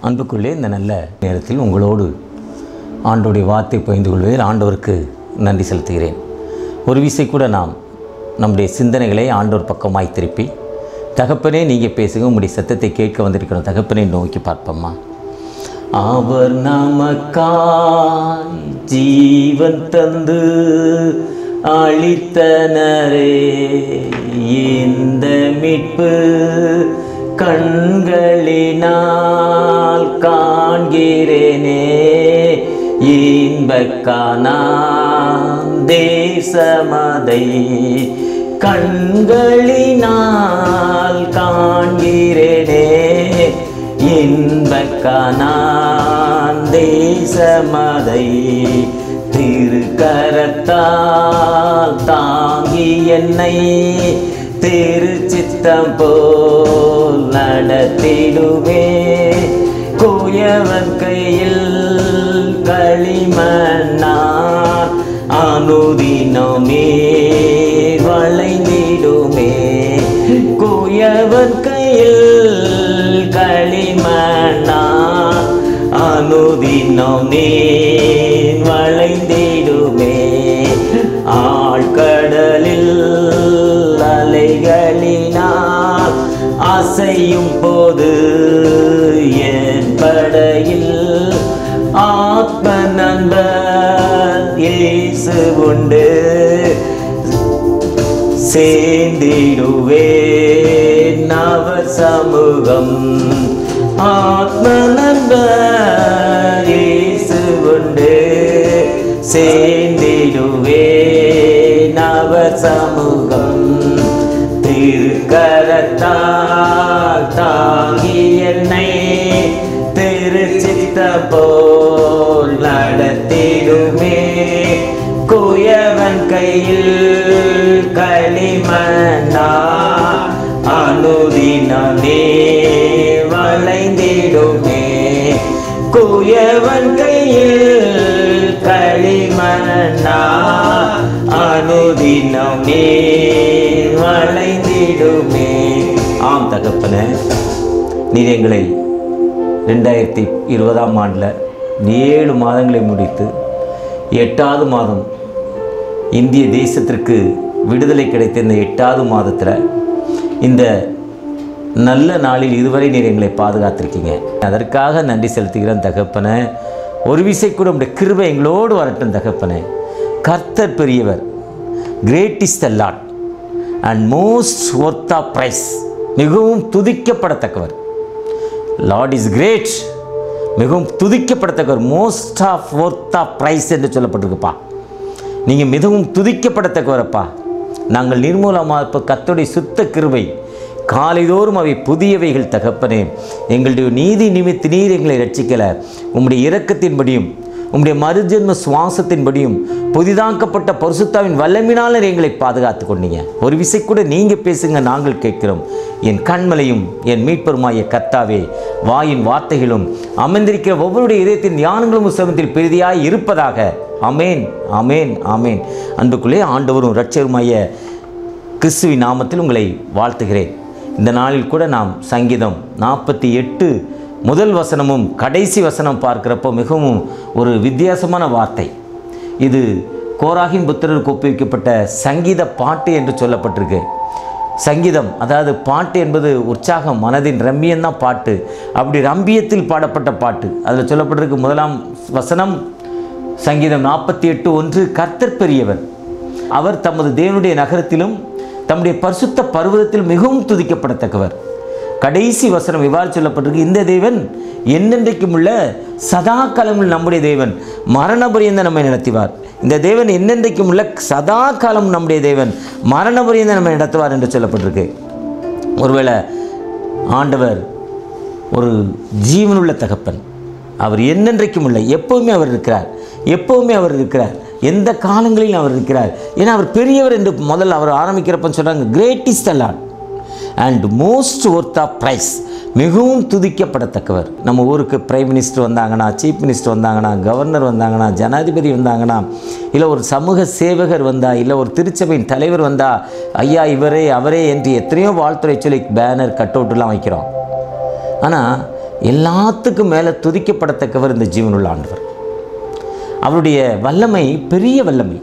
அன்புக்குள்ளே இந்த நல்ல நேரத்தில் உங்களோடு ஆண்டோடைய வார்த்தை பகிர்ந்து கொள்வதில் ஆண்டவருக்கு நன்றி செலுத்துகிறேன் ஒரு விசை கூட நாம் நம்முடைய சிந்தனைகளை ஆண்டோர் பக்கமாய் திருப்பி தகப்பனே நீங்கள் பேசுங்க உங்களுடைய சத்தத்தை கேட்க வந்திருக்கிறோம் தகப்பனை நோக்கி பார்ப்போம்மா அவர் நமக்காய் ஜீவன் தந்து அளித்தனரே இந்த மீட்பு கண்களினால் காண்கிறேனே இன்பக்கானா தேசமதை கண்களினால் காண்கிறேனே இன்பக்கானான் தேசமதை திருக்கரத்தால் தாங்கி என்னை திருச்சித்தம் போல் நடத்திடுவே குயவன் கையில் களிமண்ணா அனுதினமே வளைந்திடுமே குயவன் கையில் களிமண்ணா அனுதினம் நீர் வளைந்திடுமே ஆழ்கடலில் அலைகளினால் அசையும் போது என் படையில் ஆத்ம நண்பர் இயேசு உண்டு சேர்ந்திடுவே நவ சமூகம் ஆத்ம நண்பர் இயேசு உண்டு சேர்ந்திடுவே நவ சமூகம் திருக்கரத்தால் தாங்கி என்னை திருச்சித்த போல் நடத்திடுமே குயவன் கையில் களிமண்ணா அனுதினமே வளைந்திடுமே குயவன் கையில் களிமண்ணா அனுதினமே வளைந்திடுமே ஆம் தகப்பனே நீர் எங்களை ரெண்டாயிரத்தி இருபதாம் ஆண்டில் ஏழு மாதங்களை முடித்து எட்டாவது மாதம் இந்திய தேசத்திற்கு விடுதலை கிடைத்த இந்த எட்டாவது மாதத்தில் இந்த நல்ல நாளில் இதுவரை நீர் எங்களை பாதுகாத்திருக்கீங்க அதற்காக நன்றி செலுத்துகிறேன் தகப்பனே ஒரு விசை கூட உடைய கிருபை எங்களோடு வரட்டும் தகப்பனே கர்த்தர் பெரியவர் great is the lord and most worth of praise மிகவும் துதிக்கப்படத்தக்கவர் லார்ட் இஸ் கிரேட் மிகவும் துதிக்கப்படத்தக்கவர் most of worth of praise என்று சொல்லப்பட்டிருக்குப்பா நீங்கள் மிகவும் துதிக்கப்படத்தக்கவரப்பா நாங்கள் நிர்மூலமாக இப்போ கத்தோடைய சுத்த கிருபை காலைதோறும் அவை புதியவைகள் தகப்பனே எங்களுடைய நீதி நிமித்து நீர் எங்களை ரட்சிக்கலை உம்முடைய இரக்கத்தின்படியும் உம்முடைய மறுஜென்ம சுவாசத்தின்படியும் புதிதாக்கப்பட்ட பரிசுத்தாவின் வல்லமினால் எங்களை பாதுகாத்து கொண்டீங்க ஒரு விசை கூட நீங்கள் பேசுங்க நாங்கள் கேட்கிறோம் என் கண்மலையும் என் மீட்பருமாய கர்த்தாவே வாயின் வார்த்தைகளும் அமர்ந்திருக்கிற ஒவ்வொருடைய இதயத்தின் தியானங்களும் சிரமத்தில் பெரிதியாய் இருப்பதாக அமேன் அமேன் அமேன் அன்புக்குள்ளே ஆண்டவரும் இரட்சருமாய கிறிஸ்துவின் நாமத்தில் உங்களை வாழ்த்துகிறேன் இந்த நாளில் கூட நாம் சங்கீதம் நாற்பத்தி எட்டு முதல் வசனமும் கடைசி வசனம் பார்க்குறப்போ மிகவும் ஒரு வித்தியாசமான வார்த்தை இது கோராகின் புத்திரருக்கு ஒப்புவிக்கப்பட்ட சங்கீத பாட்டு என்று சொல்லப்பட்டிருக்கு சங்கீதம் அதாவது பாட்டு என்பது உற்சாகம் மனதின் ரம்மியம்தான் பாட்டு அப்படி ரம்பியத்தில் பாடப்பட்ட பாட்டு அதில் சொல்லப்பட்டிருக்கு முதலாம் வசனம் சங்கீதம் நாற்பத்தி எட்டு ஒன்று கர்த்தர் பெரியவர் அவர் தமது தேவனுடைய நகரத்திலும் தம்முடைய பரிசுத்த பர்வதத்தில் மிகவும் துதிக்கப்படத்தக்கவர் கடைசி வசனம் இவ்வாறு சொல்லப்பட்டிருக்கு இந்த தேவன் என்னென்றைக்கும் உள்ள சதா காலமும் நம்முடைய தேவன் மரணபரியந்த நம்மை நடத்திவார் இந்த தேவன் என்னென்றைக்கும் உள்ள சதா காலம் நம்முடைய தேவன் மரணபரியந்த நம்மை நடத்துவார் என்று சொல்லப்பட்டிருக்கு ஒருவேளை ஆண்டவர் ஒரு ஜீவனுள்ள தகப்பன் அவர் என்னென்றைக்கும் உள்ள எப்போவுமே அவர் இருக்கிறார் எப்போவுமே அவர் இருக்கிறார் எந்த காலங்களிலும் அவர் இருக்கிறார் ஏன்னா அவர் பெரியவர் என்று முதல்ல அவர் ஆரம்பிக்கிறப்ப சொல்கிறாங்க great is the lord and most worth of praise மிகவும் துதிக்கப்படத்தக்கவர் நம்ம ஊருக்கு பிரைம் மினிஸ்டர் வந்தாங்கன்னா சீஃப் மினிஸ்டர் வந்தாங்கன்னா கவர்னர் வந்தாங்கன்னா ஜனாதிபதி வந்தாங்கன்னா இல்லை ஒரு சமூக சேவகர் வந்தா இல்லை ஒரு திருச்சபையின் தலைவர் வந்தா ஐயா இவரே அவரே என்று எத்தனையோ வாழ்த்துறை சொல்லி பேனர் கட் அவுட்லாம் வைக்கிறோம் ஆனால் எல்லாத்துக்கும் மேலே துதிக்கப்படத்தக்கவர் இந்த ஜீவனுள்ள ஆண்டவர் அவருடைய வல்லமை பெரிய வல்லமை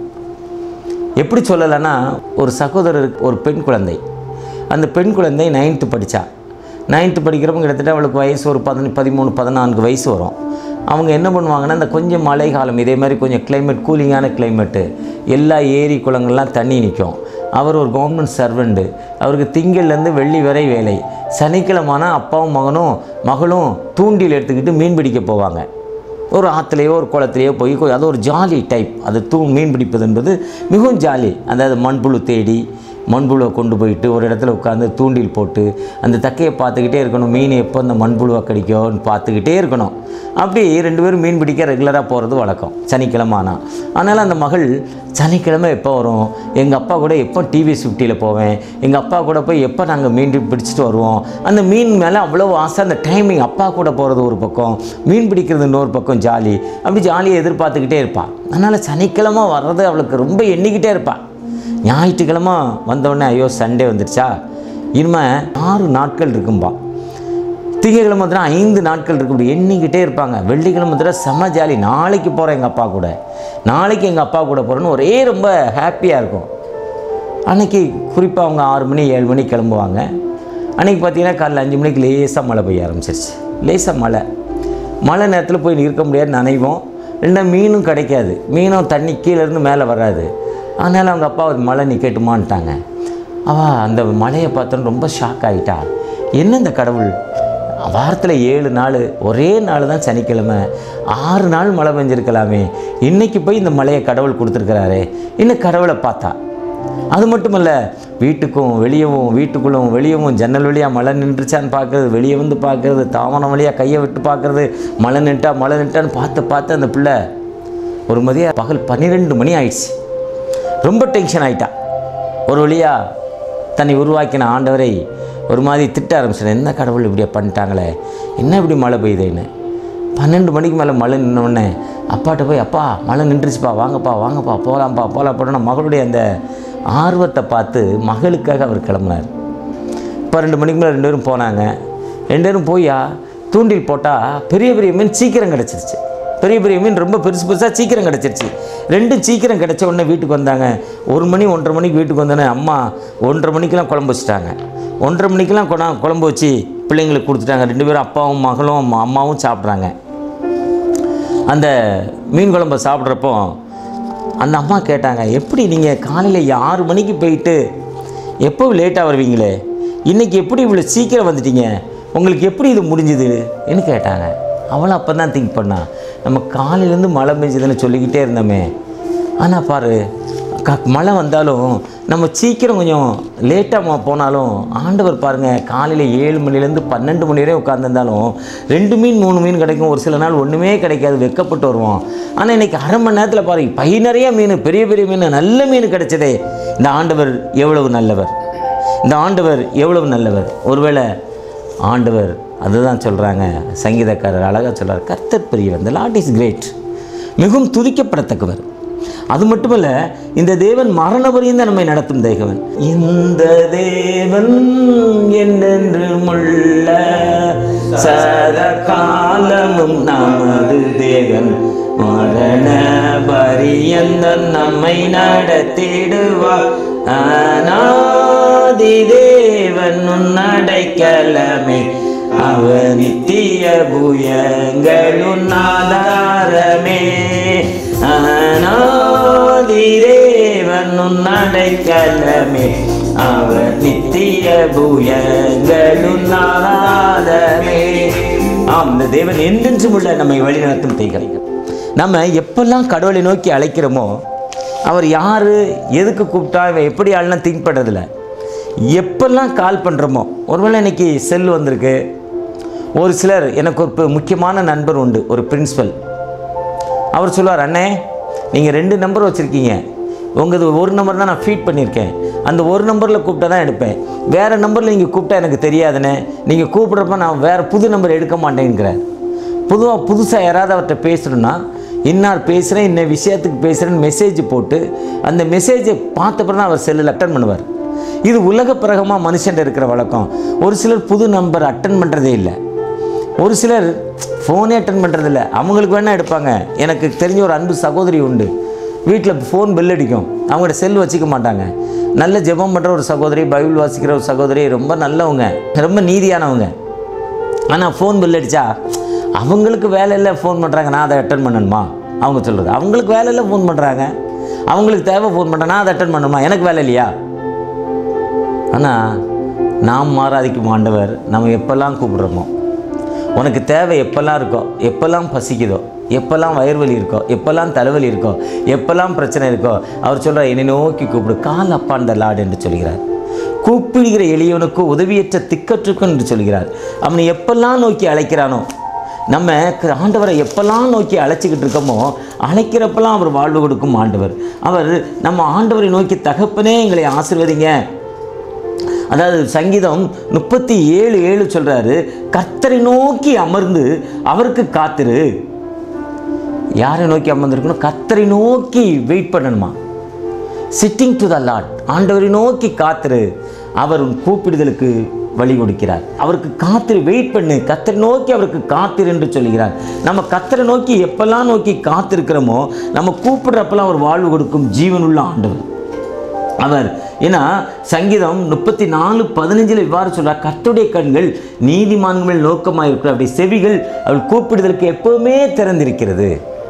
எப்படி சொல்லலைன்னா ஒரு சகோதரர் ஒரு பெண் குழந்தை அந்த பெண் குழந்தை நைன்த்து படித்தா நைன்த்து படிக்கிறவங்க கிட்டத்தட்ட அவளுக்கு வயசு ஒரு பதின பதிமூணு பதினான்கு வயசு வரும் அவங்க என்ன பண்ணுவாங்கன்னா இந்த கொஞ்சம் மழை காலம் இதே மாதிரி கொஞ்சம் கிளைமேட் கூலிங்கான கிளைமேட்டு எல்லா ஏரி குளங்கள்லாம் தண்ணி நிற்கும் அவர் ஒரு கவர்மெண்ட் சர்வெண்ட்டு அவருக்கு திங்கள்லேருந்து வெள்ளி வரை வேலை சனிக்கிழமைனா அப்பாவும் மகனும் மகளும் தூண்டில் எடுத்துக்கிட்டு மீன் பிடிக்க போவாங்க ஒரு ஆற்றுலையோ ஒரு குளத்துலையோ போய் கொ- அது ஒரு ஜாலி டைப் அது தூ மீன் பிடிப்பது என்பது மிகவும் ஜாலி அதாவது மண்புழு தேடி மண்புழுவை கொண்டு போயிட்டு ஒரு இடத்துல உட்காந்து தூண்டில் போட்டு அந்த தக்கையை பார்த்துக்கிட்டே இருக்கணும் மீன் எப்போ அந்த மண்புழுவை கடிக்கும்னு பார்த்துக்கிட்டே இருக்கணும் அப்படி ரெண்டு பேரும் மீன் பிடிக்க ரெகுலராக போகிறது வழக்கம் சனிக்கிழமை ஆனால் அதனால் அந்த மகள் சனிக்கிழமை எப்போ வரும் எங்கள் அப்பா கூட எப்போ டிவி ஃபிஃப்டியில் போவேன் எங்கள் அப்பா கூட போய் எப்போ நாங்கள் மீன் பிடிச்சிட்டு வருவோம் அந்த மீன் மேலே அவ்வளோ ஆசை அந்த டைமிங் அப்பா கூட போகிறது ஒரு பக்கம் மீன் பிடிக்கிறது இன்னொரு பக்கம் ஜாலி அப்படி ஜாலியை எதிர்பார்த்துக்கிட்டே இருப்பாள் அதனால் சனிக்கிழமை வர்றது அவளுக்கு ரொம்ப எண்ணிக்கிட்டே இருப்பாள் ஞாயிற்றுக்கிழமை வந்தோடனே ஐயோ சண்டே வந்துருச்சா இனிமேல் ஆறு நாட்கள் இருக்கும்பா திங்கக்கிழமை தடவை ஐந்து நாட்கள் இருக்கு இப்படி எண்ணிக்கிட்டே இருப்பாங்க வெள்ளிக்கிழமை தடவை செம்ம ஜாலி நாளைக்கு போகிறேன் எங்கள் அப்பா கூட நாளைக்கு எங்கள் அப்பா கூட போகிறேன்னு ஒரே ரொம்ப ஹாப்பியாக இருக்கும் அன்னைக்கு குறிப்பாக அவங்க ஆறு மணி ஏழு மணிக்கு கிளம்புவாங்க அன்றைக்கி பார்த்தீங்கன்னா காலைல அஞ்சு மணிக்கு லேசாக மழை பெய்ய ஆரம்பிச்சிருச்சு லேசாக மழை மழை நேரத்தில் போய் நிற்க முடியாது நனைவோம் ரெண்டா மீனும் கிடைக்காது மீனும் தண்ணி கீழே இருந்து மேலே வராது அதனால் அவங்க அப்பா ஒரு மழை நிற்கட்டுமான்ட்டாங்க அவள் அந்த மழையை பார்த்தோன்னு ரொம்ப ஷாக் ஆகிட்டா என்ன இந்த கடவுள் வாரத்தில் ஏழு நாள் ஒரே நாள் தான் சனிக்கிழமை ஆறு நாள் மழை பெஞ்சிருக்கலாமே இன்னைக்கு போய் இந்த மழையை கடவுள் கொடுத்துருக்கிறாரே இன்னும் கடவுளை பார்த்தா அது மட்டும் இல்லை வீட்டுக்கும் வெளியவும் வீட்டுக்குள்ளும் வெளியவும் ஜன்னல் வழியாக மழை நின்றுச்சான்னு பார்க்குறது வெளியே வந்து பார்க்குறது தாமரம் வழியாக கையை விட்டு பார்க்குறது மழை நின்ட்டா மழை நின்ட்டான்னு பார்த்து பார்த்து அந்த பிள்ளை ஒரு மதியம் பகல் பன்னிரெண்டு மணி ஆயிடுச்சு ரொம்ப டென்ஷன் ஆயிட்டா ஒரு வழியாக தன்னை உருவாக்கின ஆண்டவரை ஒரு மாதிரி திட்ட ஆரம்பிச்சிட்டேன் என்ன கடவுள் இப்படியே பண்ணிட்டாங்களே என்ன இப்படி மழை பெய்யுதுன்னு பன்னெண்டு மணிக்கு மேலே மழை நின்னோடனே அப்பாட்ட போய் அப்பா மழை நின்றுச்சுப்பா வாங்கப்பா வாங்கப்பா போகலாம்ப்பா போகலாம் போட்டோன்னா மகளுடைய அந்த ஆர்வத்தை பார்த்து மகளுக்காக அவர் கிளம்புனார் இப்போ ரெண்டு மணிக்கு மேலே ரெண்டு பேரும் போனாங்க ரெண்டு பேரும் போயா தூண்டில் போட்டால் பெரிய பெரிய மீன் சீக்கிரம் கிடச்சிருச்சு பெரிய பெரிய மீன் ரொம்ப பெருசு பெருசாக சீக்கிரம் கிடச்சிருச்சு ரெண்டும் சீக்கிரம் கிடச்ச உடனே வீட்டுக்கு வந்தாங்க ஒரு மணி ஒன்றரை மணிக்கு வீட்டுக்கு வந்தோடனே அம்மா ஒன்றரை மணிக்கெலாம் குழம்பு வச்சுட்டாங்க ஒன்றரை மணிக்கெலாம் கொண்டா குழம்பு வச்சு பிள்ளைங்களுக்கு கொடுத்துட்டாங்க ரெண்டு பேரும் அப்பாவும் மகளும் அம்மா- அம்மாவும் சாப்பிட்றாங்க அந்த மீன் குழம்பை சாப்பிட்றப்போ அந்த அம்மா கேட்டாங்க எப்படி நீங்கள் காலையில் ஆறு மணிக்கு போயிட்டு எப்போ லேட்டாக வருவீங்களே இன்றைக்கி எப்படி இவ்வளோ சீக்கிரம் வந்துட்டீங்க உங்களுக்கு எப்படி இது முடிஞ்சுதுன்னு கேட்டாங்க அவளும் அப்போ தான் திங்க் பண்ணா நம்ம காலையிலேருந்து மழை பெஞ்சதுன்னு சொல்லிக்கிட்டே இருந்தோமே ஆனால் பாரு க மழை வந்தாலும் நம்ம சீக்கிரம் கொஞ்சம் லேட்டாக போனாலும் ஆண்டவர் பாருங்கள் காலையில் ஏழு மணிலேருந்து பன்னெண்டு மணி வரையும் உட்காந்துருந்தாலும் ரெண்டு மீன் மூணு மீன் கிடைக்கும் ஒரு சில நாள் ஒன்றுமே கிடைக்காது வெக்கப்பட்டு வருவோம் ஆனால் இன்னைக்கு அரை மணி நேரத்தில் பாருங்க பை நிறைய மீன் பெரிய பெரிய மீன் நல்ல மீன் கிடைச்சதே இந்த ஆண்டவர் எவ்வளவு நல்லவர் இந்த ஆண்டவர் எவ்வளவு நல்லவர் ஒருவேளை ஆண்டவர் அதுதான் சொல்கிறாங்க சங்கீதக்காரர் அழகாக சொல்றார் கர்த்தர் பெரியவர் இந்த லாட் இஸ் கிரேட் மிகவும் துதிக்கப்படத்தக்கவர் அது மட்டுமல்ல இந்த தேவன் மரண பரியந்த நம்மை நடத்தும் தேவன் இந்த தேவன் என்றென்றும் உள்ள சத காலமும் நமது தேவன் மரண பரியந்த நம்மை நடத்திடுவார் அநாதி தேவன் உன் அடைக்கலமே அவர் நித்திய புயங்களுன் ஆதாரமே அநாதி தேவன் உன் அடைக்கலமே அவர் நித்திய புயங்களுன் ஆதாரமே ஆம் இந்த தேவன் என்றென்றும் உள்ள நம்மை வழிநடத்தும் தெய்வம் நம்ம எப்பெல்லாம் கடவுளை நோக்கி அழைக்கிறோமோ அவர் யார் எதுக்கு கூப்பிட்டா இவன் எப்படி ஆளுனா திங்க் பண்ணுறதில்ல எப்பெல்லாம் கால் பண்ணுறோமோ ஒருவேளை இன்னைக்கு செல் வந்திருக்கு ஒரு சிலர் எனக்கு ஒரு பு- முக்கியமான நண்பர் உண்டு ஒரு பிரின்சிபல் அவர் சொல்லுவார் அண்ணே நீங்கள் ரெண்டு நம்பர் வச்சுருக்கீங்க உங்களது ஒரு நம்பர் தான் நான் ஃபீட் பண்ணியிருக்கேன் அந்த ஒரு நம்பரில் கூப்பிட்டா தான் எடுப்பேன் வேறு நம்பரில் நீங்கள் கூப்பிட்டா எனக்கு தெரியாதுண்ணே நீங்கள் கூப்பிட்றப்ப நான் வேறு புது நம்பர் எடுக்க மாட்டேங்கிறார் பொதுவாக புதுசாக யாராவது அவர்கிட்ட பேசணும்னா இன்னார் பேசுகிறேன் இன்ன விஷயத்துக்கு பேசுகிறேன்னு மெசேஜ் போட்டு அந்த மெசேஜை பார்த்தப்பறம் தான் அவர் செல்லில் அட்டன் பண்ணுவார் இது உலக பிரகமாக மனுஷன் இருக்கிற வழக்கம் ஒரு சிலர் புது நம்பர் அட்டன் பண்ணுறதே இல்லை ஒரு சிலர் ஃபோனே அட்டன் பண்ணுறதில்ல அவங்களுக்கு வேணால் எடுப்பாங்க எனக்கு தெரிஞ்ச ஒரு அன்பு சகோதரி உண்டு வீட்டில் ஃபோன் பெல் அடிக்கும் அவங்கள்ட்ட செல் வச்சுக்க மாட்டாங்க நல்ல ஜெபம் பண்ணுற ஒரு சகோதரி பைபிள் வாசிக்கிற ஒரு சகோதரி ரொம்ப நல்லவங்க ரொம்ப நீதியானவங்க ஆனால் ஃபோன் பில் அடித்தா அவங்களுக்கு வேலை இல்லை ஃபோன் பண்ணுறாங்க நான் அதை அட்டன் பண்ணணுமா அவங்க சொல்கிறது அவங்களுக்கு வேலை இல்லை ஃபோன் பண்ணுறாங்க அவங்களுக்கு தேவை ஃபோன் பண்ணுறேன் நான் அதை அட்டன் பண்ணணுமா எனக்கு வேலை இல்லையா ஆனால் நாம் மாறாதிக்கும் ஆண்டவர் நம்ம எப்பெல்லாம் கூப்பிடுறோமோ உனக்கு தேவை எப்பெல்லாம் இருக்கோ எப்பெல்லாம் பசிக்குதோ எப்பெல்லாம் வயிறுவலி இருக்கோ எப்பெல்லாம் தலைவலி இருக்கோ எப்பெல்லாம் பிரச்சனை இருக்கோ அவர் சொல்கிறார் என்னை நோக்கி கூப்பிடு கால் அப்பாண்ட லாடு என்று சொல்கிறார் கூப்பிடுகிற எளியவனுக்கு உதவியற்ற திக்கற்றுக்கும் என்று சொல்கிறார் அவனை எப்பெல்லாம் நோக்கி அழைக்கிறானோ நம்ம க- ஆண்டவரை எப்பெல்லாம் நோக்கி அழைச்சிக்கிட்டு இருக்கோமோ அழைக்கிறப்பெல்லாம் அவர் வாழ்வு கொடுக்கும் ஆண்டவர் அவர் நம்ம ஆண்டவரை நோக்கி தகப்பனே எங்களை ஆசீர்வதிங்க அதாவது சங்கீதம் முப்பத்தி ஏழு ஏழு சொல்றாரு கர்த்தரை நோக்கி அமர்ந்து அவருக்கு காத்திரு யாரை நோக்கி அமர்ந்திருக்கணும் கர்த்தரை நோக்கி வெயிட் பண்ணணுமா சிட்டிங் டு த லாட் ஆண்டவரை நோக்கி காத்திரு அவர் உன் கூப்பிடுதலுக்கு வழி கொடுக்கிறார் அவருக்கு காத்திரு வெயிட் பண்ணு கத்தரை நோக்கி அவருக்கு காத்திரு என்று சொல்கிறார் நம்ம கத்தரை நோக்கி எப்பெல்லாம் நோக்கி காத்திருக்கிறோமோ நம்ம கூப்பிடுறப்பெல்லாம் அவர் வாழ்வு கொடுக்கும் ஜீவனுள்ள ஆண்டவர் அவர் ஏன்னா சங்கீதம் முப்பத்தி நாலு பதினஞ்சில் இவ்வாறு சொல்றார் கர்த்தருடைய கண்கள் நீதிமான்கள் மேல் நோக்கமாக இருக்கிற அப்படி செவிகள் அவள் கூப்பிடுதலுக்கு எப்பவுமே திறந்திருக்கிறது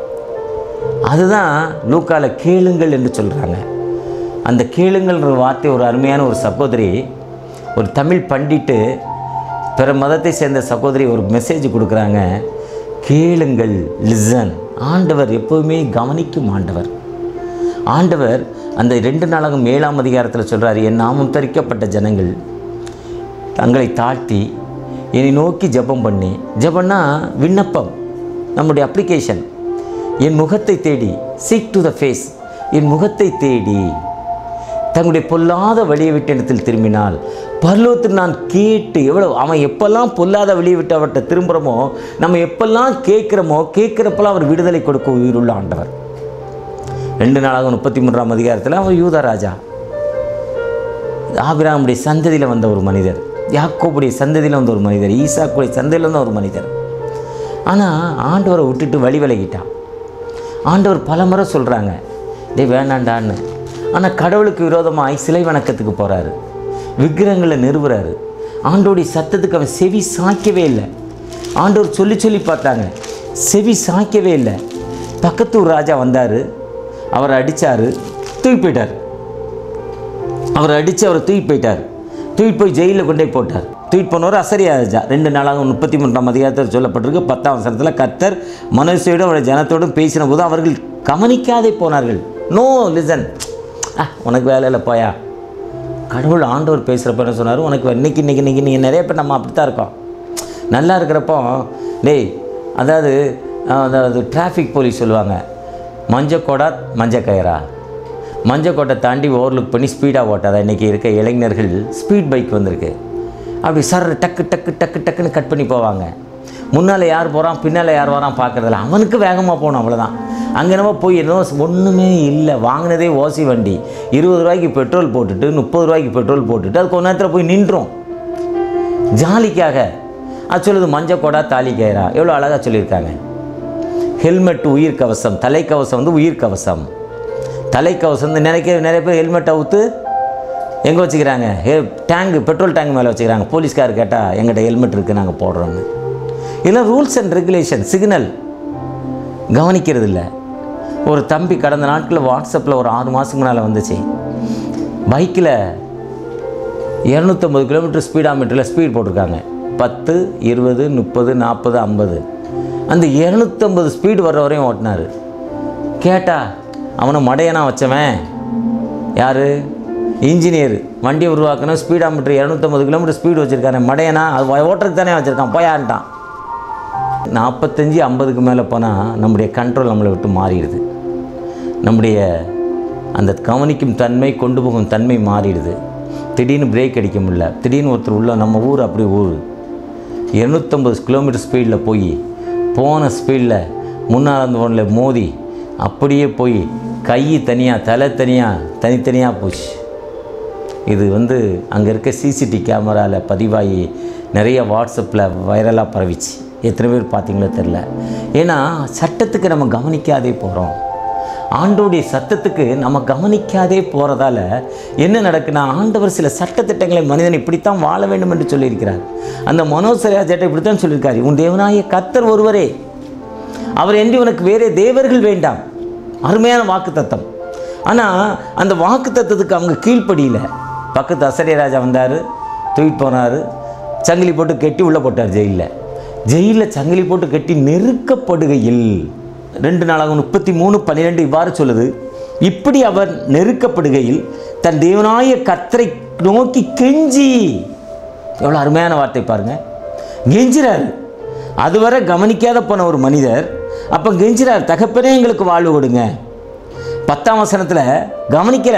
அதுதான் லூக்கால கேளுங்கள் என்று சொல்கிறாங்க அந்த கேளுங்கள்ன்ற வார்த்தை ஒரு அருமையான ஒரு சகோதரி ஒரு தமிழ் பண்டிட்டு பிற மதத்தை சேர்ந்த சகோதரி ஒரு மெசேஜ் கொடுக்குறாங்க கேளுங்கள் லிசன் ஆண்டவர் எப்பவுமே கவனிக்கும் ஆண்டவர் ஆண்டவர் அந்த ரெண்டு நாளாகும் ஏழாம் அதிகாரத்தில் சொல்றார் என் நாமம் தரிக்கப்பட்ட ஜனங்கள் தங்களை தாழ்த்தி என்னை நோக்கி ஜெபம் பண்ணி ஜெபம்னா விண்ணப்பம் நம்முடைய அப்ளிகேஷன் என் முகத்தை தேடி சீக் டு த ஃபேஸ் என் முகத்தை தேடி தங்களுடைய பொல்லாத வழியை விட்டு இடத்தில் திரும்பினால் பரலோகத்தில் நான் கேட்டு எவ்வளோ அவன் எப்பெல்லாம் பொல்லாத வழியை விட்டு அவர்கிட்ட திரும்புகிறோமோ நம்ம எப்பெல்லாம் கேட்குறோமோ கேட்குறப்பெல்லாம் அவர் விடுதலை கொடுக்க உயிருள்ள ஆண்டவர் ரெண்டு நாளாக முப்பத்தி மூன்றாம் அதிகாரத்தில் அவர் யூதா ராஜா ஆபிராமுடைய சந்ததியில் வந்த ஒரு மனிதர் யாக்கோபுடைய சந்ததியில் வந்த ஒரு மனிதர் ஈசாக்குடைய சந்ததியில் வந்த ஒரு மனிதர் ஆனால் ஆண்டவரை விட்டுட்டு வழி விலகிட்டான் ஆண்டவர் பல முறை சொல்கிறாங்க டேய் வேணாண்டான்னு ஆனால் கடவுளுக்கு விரோதமாய் சிலை வணக்கத்துக்கு போகிறாரு விக்கிரகங்களை நிறுவுறாரு ஆண்டோடைய சத்தத்துக்கு அவன் செவி சாய்க்கவே இல்லை ஆண்டவர் சொல்லி சொல்லி பார்த்தாங்க செவி சாய்க்கவே இல்லை பக்கத்தூர் ராஜா வந்தார் அவரை அடித்தார் தூக்கி போயிட்டார் அவர் அடித்து அவரை தூக்கி போயிட்டார் தூக்கி போய் ஜெயிலில் கொண்டு போய் போட்டார் தூக்கி போனவர் அசரியா ராஜா ரெண்டு நாளாக முப்பத்தி மூன்றாம் அதிகாரத்தில் சொல்லப்பட்டிருக்கு பத்தாம் வசனத்தில் கர்த்தர் மனுஷையோடும் அவருடைய ஜனத்தோடும் பேசின போது அவர்கள் கவனிக்காதே போனார்கள் நோ லிசன் ஆ உனக்கு வேலை இல்லை போயா கடவுள் ஆண்டவர் பேசுகிறப்ப என்ன சொன்னார் உனக்கு இன்னைக்கு இன்னைக்கு இன்னைக்கு நீங்கள் நிறைய பேர் நம்ம அப்படி தான் இருக்கோம் நல்லா இருக்கிறப்போ டேய் அதாவது அஹ், அதாவது டிராஃபிக் போலீஸ் சொல்லுவாங்க மஞ்சக்கோடா மஞ்சக்கயிறா மஞ்சக்கோட்டை தாண்டி ஓவர்லுக் பண்ணி ஸ்பீடாக ஓட்டாத இன்றைக்கி இருக்க இளைஞர்கள் ஸ்பீட் பைக் வந்திருக்கு அப்படி சர் டக்கு டக்கு டக்கு டக்குன்னு கட் பண்ணி போவாங்க முன்னால் யார் போகிறான் பின்னால் யார் வரான் பார்க்குறதில்ல அவனுக்கு வேகமாக போகணும் அவ்வளோதான் அங்கே நம்ம போய் என்ன ஒன்றுமே இல்லை வாங்கினதே ஓசி வண்டி இருபது ரூபாய்க்கு பெட்ரோல் போட்டுட்டு முப்பது ரூபாய்க்கு பெட்ரோல் போட்டுட்டு அது கொஞ்ச நேரத்தில் போய் நின்றோம் ஜாலிக்காக அது சொல்லுது மஞ்சக்கோடா தாலி கயிறா எவ்வளோ அழகாக சொல்லியிருக்காங்க ஹெல்மெட் உயிர் கவசம் தலைக்கவசம் வந்து உயிர் கவசம் தலைக்கவசம் வந்து நினைக்க நிறைய பேர் ஹெல்மெட்டை ஊற்று எங்கே வச்சுக்கிறாங்க ஹே டேங்கு பெட்ரோல் டேங்க் மேலே வச்சுக்கிறாங்க போலீஸ்கார் கேட்டால் எங்கிட்ட ஹெல்மெட் இருக்குது நாங்கள் போடுறோன்னு இதெல்லாம் ரூல்ஸ் அண்ட் ரெகுலேஷன் சிக்னல் கவனிக்கிறது இல்லை ஒரு தம்பி கடந்த நாட்களில் வாட்ஸ்அப்பில் ஒரு ஆறு மாதத்துக்கு முன்னால் வந்துச்சு பைக்கில் இரநூத்தம்பது கிலோமீட்டர் ஸ்பீடாமீட்டரில் ஸ்பீட் போட்டிருக்காங்க பத்து இருபது முப்பது நாற்பது ஐம்பது அந்த இரநூத்தம்பது ஸ்பீடு வர்ற வரையும் ஓட்டினார் கேட்டா அவனை மடையனா வச்சவன் யார் இன்ஜினியர் வண்டியை உருவாக்கணும் ஸ்பீடாமீட்டர் இரநூத்தம்பது கிலோமீட்டர் ஸ்பீடு வச்சுருக்காரு மடையனா அது ஓட்டுறதுக்கு தானே வச்சுருக்கான் போயான்ட்டான் நாற்பத்தஞ்சு ஐம்பதுக்கு மேலே போனால் நம்முடைய கண்ட்ரோல் நம்மளை விட்டு மாறிடுது நம்முடைய அந்த கவனிக்கும் தன்மை கொண்டு போகும் தன்மை மாறிடுது திடீர்னு பிரேக் அடிக்க முடியல திடீர்னு ஒருத்தர் உள்ள நம்ம ஊர் அப்படி ஊர் இரநூத்தம்பது கிலோமீட்டர் ஸ்பீடில் போய் போன ஸ்பீடில் முன்னால் அந்த ஒன்றில் மோதி அப்படியே போய் கை தனியாக தலை தனியாக தனித்தனியாக போச்சு இது வந்து அங்கே இருக்க சிசிடி கேமராவில் பதிவாகி நிறைய வாட்ஸ்அப்பில் வைரலாக பரவிச்சு எத்தனை பேர் பார்த்தீங்களோ தெரில ஏன்னா சட்டத்துக்கு நம்ம கவனிக்காதே போகிறோம் ஆண்டோடைய சத்தத்துக்கு நம்ம கவனிக்காதே போகிறதால என்ன நடக்குன்னா ஆண்டவர் சில சட்டத்திட்டங்களை மனிதன் இப்படித்தான் வாழ வேண்டும் என்று சொல்லியிருக்கிறார் அந்த மனோசராஜாட்ட இப்படித்தான் சொல்லியிருக்காரு உன் தேவனாய கர்த்தர் ஒருவரே அவர் என்று உனக்கு வேறே தேவர்கள் வேண்டாம் அருமையான வாக்கு தத்தம் ஆனால் அந்த வாக்கு தத்தத்துக்கு அவங்க கீழ்ப்படியில பக்கத்து அசரிய ராஜா வந்தார் தூக்கிட்டு போனார் சங்கிலி போட்டு கட்டி உள்ளே போட்டார் ஜெயிலில் ஜெயிலில் சங்கிலி போட்டு கட்டி நெருக்கப்படுகையில் ரெண்டு நாளாக முப்பத்தி மூணு பன்னிரெண்டு இவ்வாறு சொல்லுது இப்படி அவர் நெருக்கப்படுகையில் தன் தேவனாய கர்த்தரை நோக்கி கெஞ்சி எவ்வளோ அருமையான வார்த்தை பாருங்க கெஞ்சிறாரு அதுவரை கவனிக்காத போன ஒரு மனிதர் அப்போ கெஞ்சிறார் தகப்பனே எங்களுக்கு வாழ்வு கொடுங்க பத்தாம் வசனத்தில் கவனிக்கல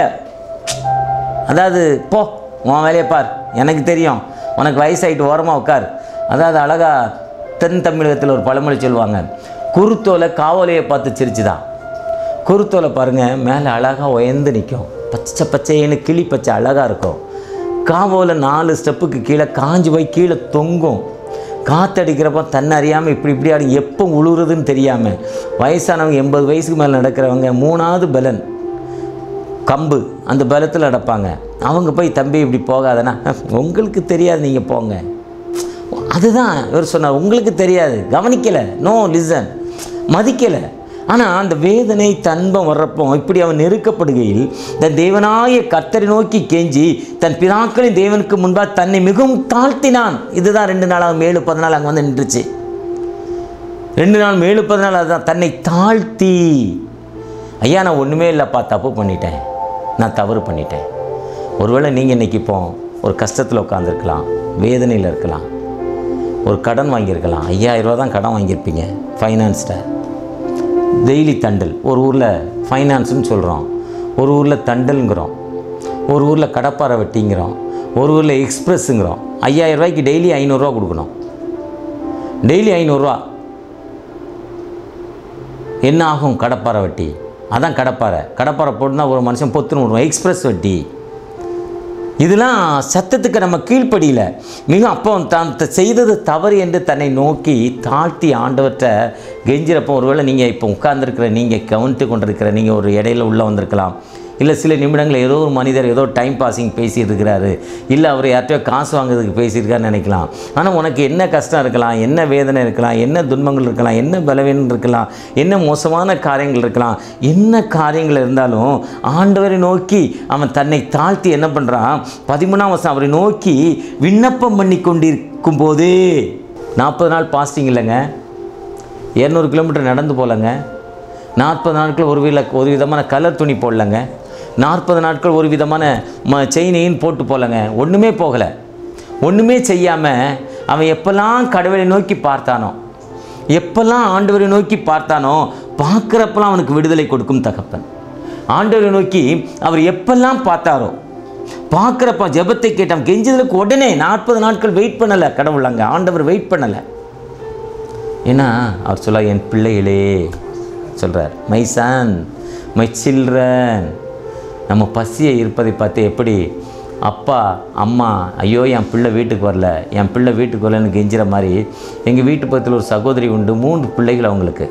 அதாவது போ உன் வேலையை பார் எனக்கு தெரியும் உனக்கு வயசாயிட்டு ஓரமாக உட்கார் அதாவது அழகா தென் தமிழகத்தில் ஒரு பழமொழி சொல்லுவாங்க குருத்தோலை காவலையை பார்த்து சிரிச்சுதான் குருத்தோலை பாருங்கள் மேலே அழகாக உயர்ந்து நிற்கும் பச்சை பச்சைன்னு கிளி பச்சை அழகாக இருக்கும் காவோல நாலு ஸ்டெப்புக்கு கீழே காஞ்சு போய் கீழே தொங்கும் காத்தடிக்கிறப்ப தன்னை அறியாமல் இப்படி இப்படி ஆடி எப்போ உழுவுறதுன்னு தெரியாமல் வயசானவங்க எண்பது வயசுக்கு மேலே நடக்கிறவங்க மூணாவது பலன் கம்பு அந்த பலத்தில் நடப்பாங்க அவங்க போய் தம்பி இப்படி போகாதனா உங்களுக்கு தெரியாது நீங்கள் போங்க அதுதான் இவர் சொன்னார் உங்களுக்கு தெரியாது கவனிக்கலை நோ லிசன் மதிக்கலை ஆனால் அந்த வேதனை தன்பம் வர்றப்போ இப்படி அவன் நெருக்கப்படுகையில் தன் தேவனாய கர்த்தரை நோக்கி கெஞ்சி தன் பிதாக்களின் தேவனுக்கு முன்பாக தன்னை மிகவும் தாழ்த்தினான் இதுதான் ரெண்டு நாளாக மேலு பதினாலு அங்கே வந்து நின்றுச்சு ரெண்டு நாள் மேலு பதினாலு அதுதான் தன்னை தாழ்த்தி ஐயா நான் ஒன்றுமே இல்லைப்பா தப்பு பண்ணிட்டேன் நான் தவறு பண்ணிட்டேன் ஒருவேளை நீங்கள் இன்றைக்கி இப்போ ஒரு கஷ்டத்தில் உட்காந்துருக்கலாம் வேதனையில் இருக்கலாம் ஒரு கடன் வாங்கியிருக்கலாம் ஐயாயிரம் ரூபா தான் கடன் வாங்கியிருப்பீங்க ஃபைனான்ஸ்ட டெய்லி தண்டல் ஒரு ஊரில் ஃபைனான்ஸ்னு சொல்கிறோம் ஒரு ஊரில் தண்டல்ங்கிறோம் ஒரு ஊரில் கடப்பாறை வெட்டிங்கிறோம் ஒரு ஊரில் எக்ஸ்பிரஸ்ஸுங்கிறோம் ஐயாயிரம் ரூபாய்க்கு டெய்லி ஐநூறுரூவா கொடுக்கணும் டெய்லி ஐநூறுரூவா என்ன ஆகும் கடப்பாறை வட்டி அதான் கடப்பாறை கடப்பாறை போட்டுனா ஒரு மனுஷன் பொத்துன்னு விடுவோம் எக்ஸ்பிரஸ் வட்டி இதெல்லாம் சத்தத்துக்கு நம்ம கீழ்ப்படியில மிக அப்போ தான் த- செய்தது தவறு என்று தன்னை நோக்கி தாழ்த்தி ஆண்டவற்றை கெஞ்சிறப்போ ஒருவேளை நீங்கள் இப்போ உட்கார்ந்துருக்கிற நீங்கள் கவனித்து கொண்டிருக்கிற நீங்கள் ஒரு இடையில உள்ளே வந்திருக்கலாம் இல்லை சில நிமிடங்கள் ஏதோ ஒரு மனிதர் ஏதோ டைம் பாசிங் பேசிட்டு இருக்கிறாரு இல்லை அவர் யார்கிட்டயோ காசு வாங்குறதுக்கு பேசியிருக்காருன்னு நினைக்கலாம் ஆனால் உனக்கு என்ன கஷ்டம் இருக்கலாம் என்ன வேதனை இருக்கலாம் என்ன துன்பங்கள் இருக்கலாம் என்ன பலவீனம் இருக்கலாம் என்ன மோசமான காரியங்கள் இருக்கலாம் என்ன காரியங்கள் இருந்தாலும் ஆண்டவரை நோக்கி அவன் தன்னை தாழ்த்தி என்ன பண்ணுறான் பதிமூணாம் வருஷம் அவரை நோக்கி விண்ணப்பம் பண்ணி கொண்டிருக்கும் போதே நாற்பது நாள் பாஸ்டிங் இல்லைங்க இரநூறு கிலோமீட்டர் நடந்து போகலங்க நாற்பது நாட்கள் ஒரு வித ஒரு விதமான கலர் துணி போடலங்க நாற்பது நாட்கள் ஒரு விதமான ம செயினையும் போட்டு போகலங்க ஒன்றுமே போகலை ஒன்றுமே செய்யாமல் அவன் எப்பெல்லாம் கடவுளை நோக்கி பார்த்தானோ எப்பெல்லாம் ஆண்டவரை நோக்கி பார்த்தானோ பார்க்குறப்பெல்லாம் அவனுக்கு விடுதலை கொடுக்கும் தகப்பன் ஆண்டவரை நோக்கி அவர் எப்பெல்லாம் பார்த்தாரோ பார்க்குறப்ப ஜெபத்தை கேட்டான் கெஞ்சதுக்கு உடனே நாற்பது நாட்கள் வெயிட் பண்ணலை கடவுள் அங்கே ஆண்டவர் வெயிட் பண்ணலை ஏன்னா அவர் சொல்ல என் பிள்ளைகளே சொல்கிறார் மை சன் மை சில்ட்ரன் நம்ம பசியை இருப்பதை பார்த்து எப்படி அப்பா அம்மா ஐயோ என் பிள்ளை வீட்டுக்கு வரல என் பிள்ளை வீட்டுக்கு வரலன்னு கெஞ்சிற மாதிரி எங்கள் வீட்டு பக்கத்தில் ஒரு சகோதரி உண்டு மூன்று பிள்ளைகள் அவங்களுக்கு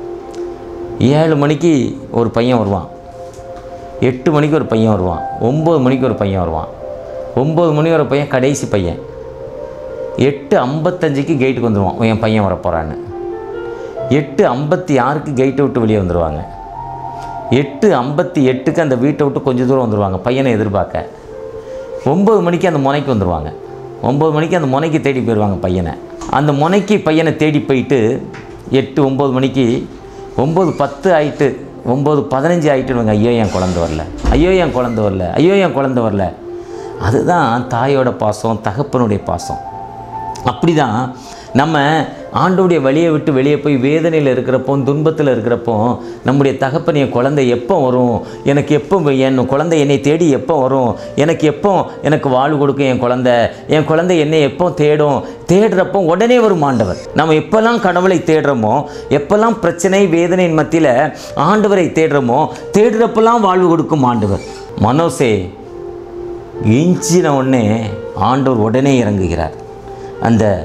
ஏழு மணிக்கு ஒரு பையன் வருவான் எட்டு மணிக்கு ஒரு பையன் வருவான் ஒம்பது மணிக்கு ஒரு பையன் வருவான் ஒம்பது மணி ஒரு பையன் கடைசி பையன் எட்டு ஐம்பத்தஞ்சுக்கு கேட்டுக்கு வந்துடுவான் என் பையன் வரப்போகிறான்னு எட்டு ஐம்பத்தி ஆறுக்கு கேட்டை விட்டு வெளியே வந்துடுவாங்க எட்டு ஐம்பத்தி எட்டுக்கு அந்த வீட்டை விட்டு கொஞ்சம் தூரம் வந்துடுவாங்க பையனை எதிர்பார்க்க ஒம்பது மணிக்கு அந்த முனைக்கு வந்துடுவாங்க ஒம்பது மணிக்கு அந்த முனைக்கு தேடி போயிடுவாங்க பையனை அந்த முனைக்கு பையனை தேடி போயிட்டு எட்டு ஒம்பது மணிக்கு ஒம்பது பத்து ஆயிட்டு ஒம்பது பதினஞ்சு ஆயிட்டுருவாங்க ஐயோ என் குழந்தை வரல ஐயோ என் குழந்தை வரல ஐயோ என் குழந்தை வரல அதுதான் தாயோட பாசம் தகப்பனுடைய பாசம் அப்படி தான் நம்ம ஆண்டோடைய வழியை விட்டு வெளியே போய் வேதனையில் இருக்கிறப்போ துன்பத்தில் இருக்கிறப்போ நம்முடைய தகப்பன் என் குழந்தை எப்போ வரும் எனக்கு எப்போ என் குழந்தை என்னை தேடி எப்போ வரும் எனக்கு எப்போ எனக்கு வாழ்வு கொடுக்கும் என் குழந்தை என் குழந்தை என்னை எப்போ தேடும் தேடுறப்போ உடனே வரும் ஆண்டவர் நம்ம எப்போல்லாம் கடவுளை தேடுறோமோ எப்போல்லாம் பிரச்சனை வேதனையின் மத்தியில் ஆண்டவரை தேடுறோமோ தேடுறப்பெல்லாம் வாழ்வு கொடுக்கும் ஆண்டவர் மனோசே இஞ்சின உடனே ஆண்டவர் உடனே இறங்குகிறார் அந்த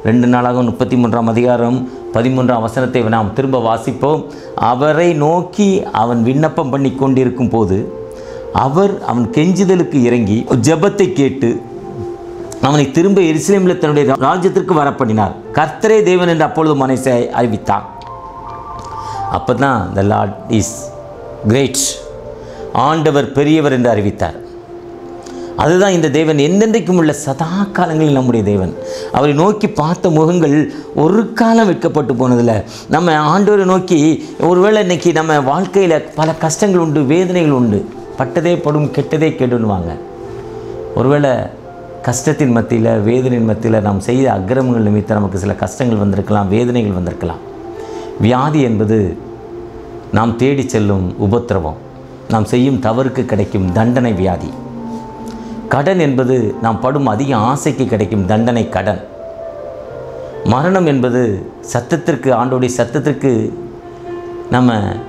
ரெண்டு நாளாக முப்பத்தி மூன்றாம் அதிகாரம் பதிமூன்றாம் வசனத்தை நாம் திரும்ப வாசிப்போம் அவரை நோக்கி அவன் விண்ணப்பம் பண்ணி கொண்டிருக்கும் போது அவர் அவன் கெஞ்சுதலுக்கு இறங்கி ஜெபத்தை கேட்டு அவனை திரும்ப எருசலேமில் தன்னுடைய ராஜ்யத்திற்கு வரப்பண்ணினார் கர்த்தரே தேவன் என்று அப்பொழுது மனசை அறிவித்தான் அப்போ தான் த லார்ட் இஸ் கிரேட் ஆண்டவர் பெரியவர் என்று அறிவித்தார் அதுதான் இந்த தேவன் எந்தெந்தைக்கும் உள்ள சதா காலங்களில் நம்முடைய தேவன் அவரை நோக்கி பார்த்த முகங்கள் ஒரு காலம் வெட்கப்பட்டு போனதில்லை நம்ம ஆண்டவரை நோக்கி ஒருவேளை இன்னைக்கு நம்ம வாழ்க்கையில் பல கஷ்டங்கள் உண்டு வேதனைகள் உண்டு பட்டதே படும் கெட்டதே கெடுன்னுவாங்க ஒருவேளை கஷ்டத்தின் மத்தியில் வேதனையின் மத்தியில் நாம் செய்த அக்கிரமங்கள் நிமித்தம் நமக்கு சில கஷ்டங்கள் வந்திருக்கலாம் வேதனைகள் வந்திருக்கலாம் வியாதி என்பது நாம் தேடி செல்லும் உபத்திரவம் நாம் செய்யும் தவறுக்கு கிடைக்கும் தண்டனை வியாதி கடன் என்பது நாம் படும் அதிக ஆசைக்கு கிடைக்கும் தண்டனை கடன் மரணம் என்பது சத்தத்திற்கு ஆண்டோடைய சத்தத்திற்கு நம்ம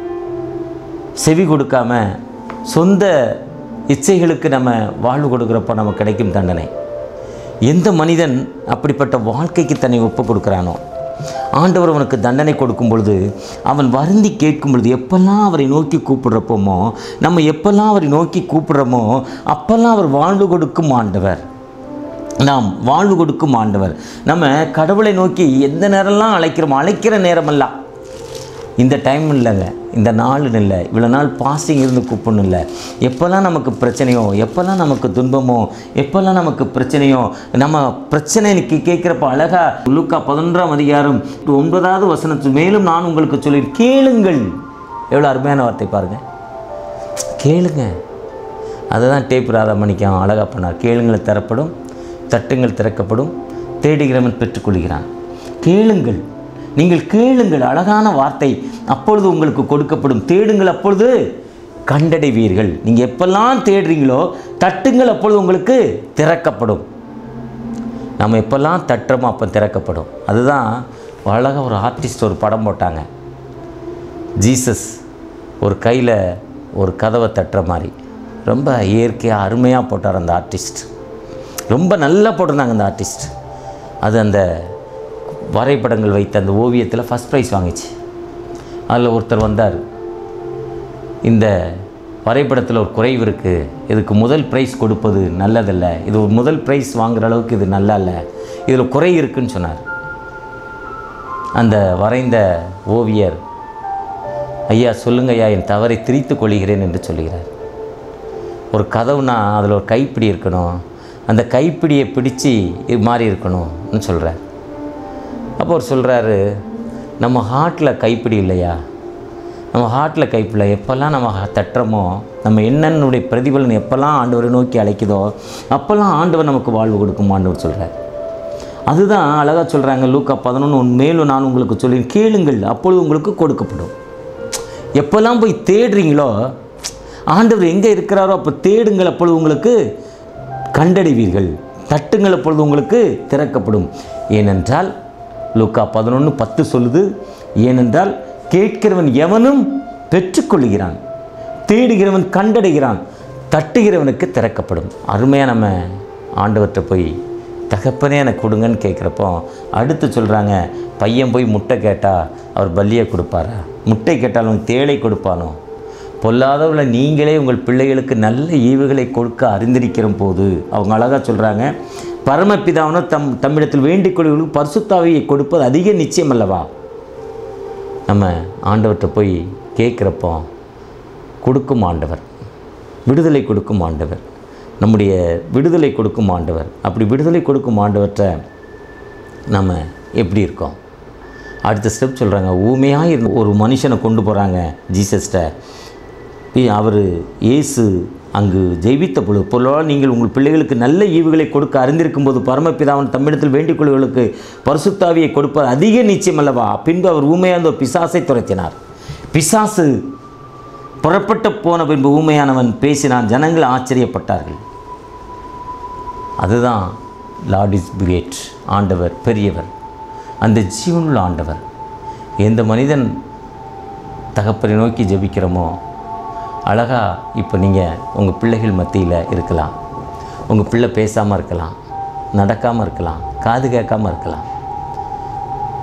செவி கொடுக்காம சொந்த இச்சைகளுக்கு நம்ம வாழ்வு கொடுக்குறப்போ நமக்கு கிடைக்கும் தண்டனை எந்த மனிதன் அப்படிப்பட்ட வாழ்க்கைக்கு தன்னை ஒப்பு கொடுக்குறானோ ஆண்டவர் அவனுக்கு தண்டனை கொடுக்கும் பொழுது அவன் வருந்தி கேட்கும் பொழுது எப்பெல்லாம் அவரை நோக்கி கூப்பிடுறப்போமோ நம்ம எப்பெல்லாம் அவரை நோக்கி கூப்பிடுறோமோ அப்பெல்லாம் அவர் வாழ்வு கொடுக்கும் ஆண்டவர் நாம் வாழ்வு கொடுக்கும் ஆண்டவர் நம்ம கடவுளை நோக்கி எந்த நேரம்லாம் அழைக்கிறோமோ அழைக்கிற நேரமெல்லாம் இந்த டைம் இல்லைங்க இந்த நாள்னு இல்லை இவ்வளோ நாள் பாஸ்டிங் இருந்து கூப்பிடணும் இல்லை எப்போல்லாம் நமக்கு பிரச்சனையோ எப்போல்லாம் நமக்கு துன்பமோ எப்போல்லாம் நமக்கு பிரச்சனையோ நம்ம பிரச்சனைக்கு கேட்குறப்ப அழகாக லூக்கா பதினொன்றாம் அதிகாரம் ஒன்பதாவது வசனத்து மேலும் நான் உங்களுக்கு சொல்லி கேளுங்கள் எவ்வளோ அருமையான வார்த்தை பாருங்கள் கேளுங்க அதுதான் டேப் ராதாமணிக்கு அழகாக பண்ணார் கேளுங்கள் தரப்படும் தட்டுங்கள் திறக்கப்படும் தேடுகிறவன் பெற்றுக்கொள்கிறான் கேளுங்கள் நீங்கள் கேளுங்கள் அழகான வார்த்தை அப்பொழுது உங்களுக்கு கொடுக்கப்படும் தேடுங்கள் அப்பொழுது கண்டடைவீர்கள் நீங்கள் எப்பெல்லாம் தேடுறீங்களோ தட்டுங்கள் அப்பொழுது உங்களுக்கு திறக்கப்படும் நம்ம எப்பெல்லாம் தட்டுறோமோ அப்போ திறக்கப்படும் அதுதான் அழகாக ஒரு ஆர்டிஸ்ட் ஒரு படம் போட்டாங்க ஜீசஸ் ஒரு கையில் ஒரு கதவை தட்டுற மாதிரி ரொம்ப இயற்கையாக அருமையாக போட்டார் அந்த ஆர்டிஸ்ட் ரொம்ப நல்லா போட்டிருந்தாங்க அந்த ஆர்டிஸ்ட் அது அந்த வரைபடங்கள் வைத்த அந்த ஓவியத்தில் ஃபஸ்ட் ப்ரைஸ் வாங்கிச்சு அதில் ஒருத்தர் வந்தார் இந்த வரைபடத்தில் ஒரு குறைவு இருக்குது இதுக்கு முதல் ப்ரைஸ் கொடுப்பது நல்லதல்ல இது ஒரு முதல் ப்ரைஸ் வாங்குற அளவுக்கு இது நல்லா இல்லை இதில் குறை இருக்குன்னு சொன்னார் அந்த வரைந்த ஓவியர் ஐயா சொல்லுங்க ஐயா என் தவறை திரித்து கொள்கிறேன் என்று சொல்கிறார் ஒரு கதவுனா அதில் ஒரு கைப்பிடி இருக்கணும் அந்த கைப்பிடியை பிடிச்சு இது மாதிரி இருக்கணும்னு சொல்கிறார் அப்போ அவர் சொல்கிறாரு நம்ம ஹார்ட்டில் கைப்பிடி இல்லையா நம்ம ஹார்ட்டில் கைப்பிடி எப்போல்லாம் நம்ம தட்டுறோமோ நம்ம என்னன்னுடைய பிரதிபலன் எப்போல்லாம் ஆண்டவரை நோக்கி அழைக்குதோ அப்போல்லாம் ஆண்டவர் நமக்கு வாழ்வு கொடுக்கும் ஆண்டவர் சொல்கிறார் அதுதான் அழகாக சொல்கிறாங்க லூக்கா பதினொன்று மேலும் நான் உங்களுக்கு சொல்லி கேளுங்கள் அப்பொழுது உங்களுக்கு கொடுக்கப்படும் எப்போல்லாம் போய் தேடுறீங்களோ ஆண்டவர் எங்கே இருக்கிறாரோ அப்போ தேடுங்கள் அப்பொழுது உங்களுக்கு கண்டடைவீர்கள் தட்டுங்கள் அப்பொழுது உங்களுக்கு திறக்கப்படும் ஏனென்றால் லூக்கா பதினொன்று பத்து சொல்லுது ஏனென்றால் கேட்கிறவன் எவனும் பெற்றுக்கொள்கிறான் தேடுகிறவன் கண்டடைகிறான் தட்டுகிறவனுக்கு திறக்கப்படும் அருமையாக நம்ம ஆண்டவர்கிட்ட போய் தகப்பனே எனக்கு கொடுங்கன்னு கேட்குறப்போ அடுத்து சொல்கிறாங்க பையன் போய் முட்டை கேட்டால் அவர் பல்லியை கொடுப்பாரா முட்டை கேட்டாலும் தேளை கொடுப்பானோ பொல்லாதவர்களை நீங்களே உங்கள் பிள்ளைகளுக்கு நல்ல ஈவுகளை கொடுக்க அறிந்திருக்கிற போது அவங்க அழகாக சொல்கிறாங்க பரமபிதாவனோ தம் தம்மிடத்தில் வேண்டிக் கொள்வர்களுக்கு பரிசுத்தாவியை கொடுப்பது அதிக நிச்சயம் அல்லவா நம்ம ஆண்டவர்கிட்ட போய் கேட்குறப்போ கொடுக்கும் ஆண்டவர் விடுதலை கொடுக்கும் ஆண்டவர் நம்முடைய விடுதலை கொடுக்கும் ஆண்டவர் அப்படி விடுதலை கொடுக்கும் ஆண்டவர்கிட்ட நம்ம எப்படி இருக்கோம் அடுத்த ஸ்டெப் சொல்கிறாங்க ஊமையாக இருந்த ஒரு மனுஷனை கொண்டு போகிறாங்க ஜீசஸ்கிட்ட அவர் இயேசு அங்கு ஜெயித்த பொழுது பொருளால் நீங்கள் உங்கள் பிள்ளைகளுக்கு நல்ல ஈவுகளை கொடுக்க அறிந்திருக்கும் போது பரமபிதாவன் தம்மிடத்தில் வேண்டிக் கொள்வர்களுக்கு பரிசுத்தாவியை கொடுப்பது அதிக நிச்சயம் அல்லவா பின்பு அவர் ஊமையாந்த ஒரு பிசாசை துரத்தினார் பிசாசு புறப்பட்டு போன பின்பு ஊமையானவன் பேசினான் ஜனங்கள் ஆச்சரியப்பட்டார்கள் அதுதான் லார்ட் இஸ் கிரேட் ஆண்டவர் பெரியவர் அந்த ஜீவனுள்ள ஆண்டவர் எந்த மனிதன் தகப்பனை நோக்கி ஜெபிக்கிறோமோ அழகாக இப்போ நீங்கள் உங்கள் பிள்ளைகள் மத்தியில் இருக்கலாம் உங்கள் பிள்ளை பேசாமல் இருக்கலாம் நடக்காமல் இருக்கலாம் காது கேட்காமல் இருக்கலாம்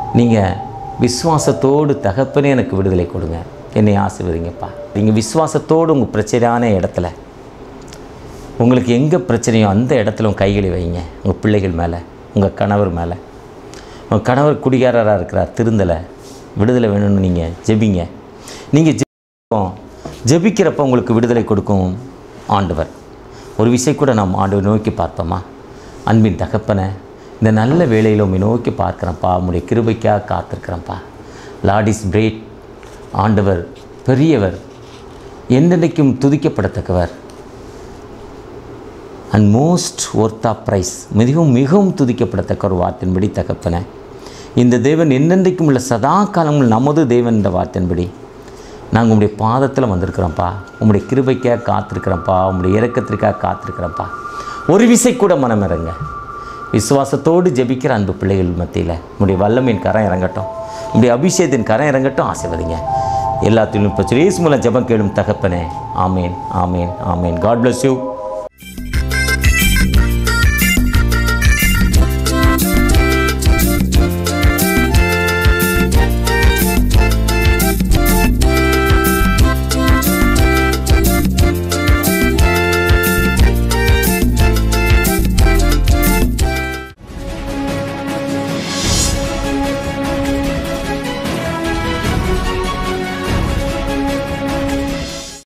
நீங்கள் விசுவாசத்தோடு தகப்பனே எனக்கு விடுதலை கொடுங்க என்னை ஆசீர்வதிங்கப்பா நீங்கள் விசுவாசத்தோடு உங்கள் பிரச்சனையான இடத்துல உங்களுக்கு எங்கே பிரச்சனையோ அந்த இடத்துல உங்கள் கைகளை வைங்க உங்கள் பிள்ளைகள் மேலே உங்கள் கணவர் மேலே உங்கள் கணவர் குடிகாரராக இருக்கிறார் திருந்தலை விடுதலை வேணும்னு நீங்கள் ஜெபிங்க நீங்கள் ஜெபிப்போம் ஜெபிக்கிறப்ப உங்களுக்கு விடுதலை கொடுக்கும் ஆண்டவர் ஒரு விஷயம் கூட நாம் ஆண்டவர் நோக்கி பார்ப்போமா அன்பின் தகப்பனை இந்த நல்ல வேலையில் உண்மை நோக்கி பார்க்குறேன்ப்பா உங்களுடைய கிருபைக்காக காத்திருக்கிறேன்ப்பா லார்ட் இஸ் கிரேட் ஆண்டவர் பெரியவர் என்றென்றைக்கும் துதிக்கப்படத்தக்கவர் and most worth of praise மிகவும் மிகவும் துதிக்கப்படத்தக்க ஒரு வார்த்தையின்படி தகப்பன இந்த தேவன் என்னென்றைக்கும் உள்ள சதா காலங்கள் நமது தேவன் என்ற வார்த்தையின்படி நாங்கள் உங்களுடைய பாதத்தில் வந்திருக்கிறோம்ப்பா உங்களுடைய கிருபைக்காக காத்திருக்கிறோம்ப்பா உங்களுடைய இறக்கத்திற்காக காத்திருக்கிறோம்ப்பா ஒரு விசை கூட மனம் இறங்க விசுவாசத்தோடு ஜெபிக்கிற அன்பு பிள்ளைகள் மத்தியில் உங்களுடைய வல்லமையின் கரம் இறங்கட்டும் உங்களுடைய அபிஷேகத்தின் கரம் இறங்கட்டும் ஆசைவதிங்க எல்லாத்திலும் இப்போ சுரேஷ் மூலம் ஜெபம் கேளும் தகப்பனே amen amen amen God bless you